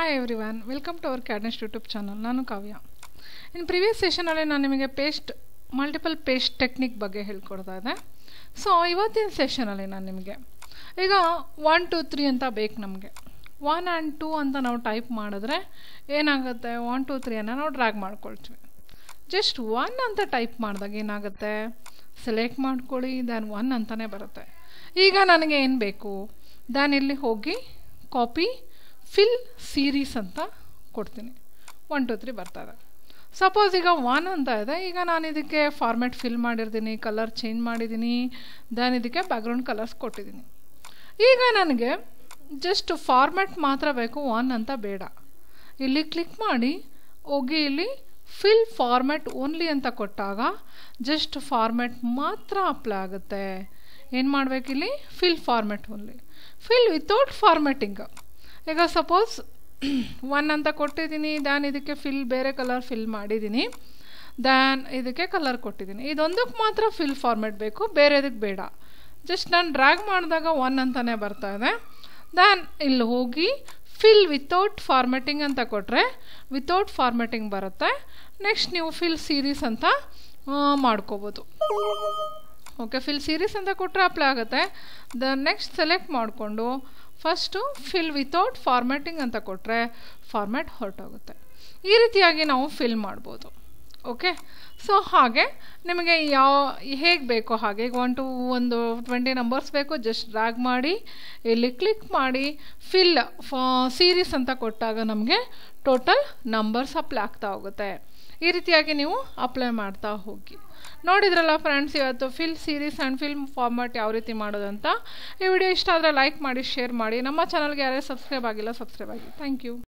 hi everyone welcome to our ಕ್ಯಾಡ್ನೆಸ್ಟ್ YouTube channel ನಾನು ಕಾವ್ಯ ಇನ್ನು ಪ್ರಿವಿಯಸ್ ಸೆಷನಲ್ಲಿ ನಾನು ನಿಮಗೆ ಪೇಸ್ಟ್ ಮಲ್ಟಿಪಲ್ ಪೇಸ್ಟ್ ಟೆಕ್ನಿಕ್ ಬಗ್ಗೆ ಹೇಳ್ಕೊಡ್ತಾ ಇದ್ದೆ ಸೊ ಇವತ್ತಿನ ಸೆಷನಲ್ಲಿ ನಾನು ನಿಮಗೆ ಈಗ ಒನ್ ಟು ತ್ರೀ ಅಂತ ಬೇಕು ನಮಗೆ ಒನ್ ಆ್ಯಂಡ್ ಟೂ ಅಂತ ನಾವು ಟೈಪ್ ಮಾಡಿದ್ರೆ ಏನಾಗುತ್ತೆ ಒನ್ ಟು ತ್ರೀಯನ್ನು ನಾವು ಡ್ರ್ಯಾಗ್ ಮಾಡ್ಕೊಳ್ತೀವಿ ಜಸ್ಟ್ ಒನ್ ಅಂತ ಟೈಪ್ ಮಾಡಿದಾಗ ಏನಾಗುತ್ತೆ ಸೆಲೆಕ್ಟ್ ಮಾಡ್ಕೊಳ್ಳಿ ದ್ಯಾನ್ ಒನ್ ಅಂತಲೇ ಬರುತ್ತೆ ಈಗ ನನಗೆ ಏನು ಬೇಕು ದ್ಯಾನ್ ಇಲ್ಲಿ ಹೋಗಿ ಕಾಪಿ ಫಿಲ್ ಸೀರೀಸ್ ಅಂತ ಕೊಡ್ತೀನಿ ಒನ್ ಟು ತ್ರೀ ಬರ್ತದೆ ಸಪೋಸ್ ಈಗ ಒನ್ ಅಂತ ಇದೆ ಈಗ ನಾನು ಇದಕ್ಕೆ ಫಾರ್ಮ್ಯಾಟ್ ಫಿಲ್ ಮಾಡಿರ್ತೀನಿ ಕಲರ್ ಚೇಂಜ್ ಮಾಡಿದ್ದೀನಿ ದೆನ್ ಇದಕ್ಕೆ ಬ್ಯಾಕ್ಗ್ರೌಂಡ್ ಕಲರ್ಸ್ ಕೊಟ್ಟಿದ್ದೀನಿ ಈಗ ನನಗೆ ಜಸ್ಟ್ ಫಾರ್ಮ್ಯಾಟ್ ಮಾತ್ರ ಬೇಕು ಒನ್ ಅಂತ ಬೇಡ ಇಲ್ಲಿ ಕ್ಲಿಕ್ ಮಾಡಿ ಹೋಗಿ ಇಲ್ಲಿ ಫಿಲ್ ಫಾರ್ಮ್ಯಾಟ್ ಓನ್ಲಿ ಅಂತ ಕೊಟ್ಟಾಗ ಜಸ್ಟ್ ಫಾರ್ಮ್ಯಾಟ್ ಮಾತ್ರ ಅಪ್ಲೈ ಆಗುತ್ತೆ ಏನು ಮಾಡಬೇಕಿಲ್ಲಿ fill format only fill without formatting ಈಗ ಸಪೋಸ್ ಒನ್ ಅಂತ ಕೊಟ್ಟಿದ್ದೀನಿ ದ್ಯಾನ್ ಇದಕ್ಕೆ ಫಿಲ್ ಬೇರೆ ಕಲರ್ ಫಿಲ್ ಮಾಡಿದ್ದೀನಿ ದ್ಯಾನ್ ಇದಕ್ಕೆ ಕಲರ್ ಕೊಟ್ಟಿದ್ದೀನಿ ಇದೊಂದಕ್ಕೆ ಮಾತ್ರ ಫಿಲ್ ಫಾರ್ಮ್ಯಾಟ್ ಬೇಕು ಬೇರೆದಕ್ಕೆ ಬೇಡ ಜಸ್ಟ್ ನಾನು ಡ್ರ್ಯಾಗ್ ಮಾಡಿದಾಗ ಒನ್ ಅಂತಲೇ ಬರ್ತಾ ಇದೆ ದ್ಯಾನ್ ಇಲ್ಲಿ ಹೋಗಿ ಫಿಲ್ ವಿತೌಟ್ ಫಾರ್ಮ್ಯಾಟಿಂಗ್ ಅಂತ ಕೊಟ್ಟರೆ ವಿತೌಟ್ ಫಾರ್ಮ್ಯಾಟಿಂಗ್ ಬರುತ್ತೆ ನೆಕ್ಸ್ಟ್ ನೀವು ಫಿಲ್ ಸೀರೀಸ್ ಅಂತ ಮಾಡ್ಕೋಬೋದು ಓಕೆ ಫಿಲ್ ಸೀರೀಸ್ ಅಂತ ಕೊಟ್ಟರೆ ಅಪ್ಲೈ ಆಗುತ್ತೆ ದ ನೆಕ್ಸ್ಟ್ ಸೆಲೆಕ್ಟ್ ಮಾಡಿಕೊಂಡು ಫಸ್ಟು ಫಿಲ್ ವಿತೌಟ್ ಫಾರ್ಮ್ಯಾಟಿಂಗ್ ಅಂತ ಕೊಟ್ಟರೆ ಫಾರ್ಮ್ಯಾಟ್ ಹೊರಟೋಗುತ್ತೆ ಈ ರೀತಿಯಾಗಿ ನಾವು ಫಿಲ್ ಮಾಡ್ಬೋದು ಓಕೆ ಸೊ ಹಾಗೆ ನಿಮಗೆ ಯಾವ ಹೇಗೆ ಬೇಕೋ ಹಾಗೆ ಈಗ ಒನ್ ಟು ಒಂದು ಟ್ವೆಂಟಿ ನಂಬರ್ಸ್ ಬೇಕು ಜಸ್ಟ್ ಡ್ರ್ಯಾಗ್ ಮಾಡಿ ಇಲ್ಲಿ ಕ್ಲಿಕ್ ಮಾಡಿ ಫಿಲ್ ಸೀರೀಸ್ ಅಂತ ಕೊಟ್ಟಾಗ ನಮಗೆ ಟೋಟಲ್ ನಂಬರ್ಸ್ ಅಪ್ಲೈ ಆಗ್ತಾ ಹೋಗುತ್ತೆ ಈ ರೀತಿಯಾಗಿ ನೀವು ಅಪ್ಲೈ ಮಾಡ್ತಾ ಹೋಗಿ ನೋಡಿದ್ರಲ್ಲ ಫ್ರೆಂಡ್ಸ್ ಇವತ್ತು fill series and film format ಯಾವ ರೀತಿ ಮಾಡೋದಂತ ಈ ವಿಡಿಯೋ ಇಷ್ಟ ಆದರೆ ಲೈಕ್ ಮಾಡಿ ಶೇರ್ ಮಾಡಿ ನಮ್ಮ ಚಾನಲ್ಗೆ ಯಾರೇ ಸಬ್ಸ್ಕ್ರೈಬ್ ಆಗಿಲ್ಲ ಸಬ್ಸ್ಕ್ರೈಬ್ ಆಗಿ ಥ್ಯಾಂಕ್ ಯು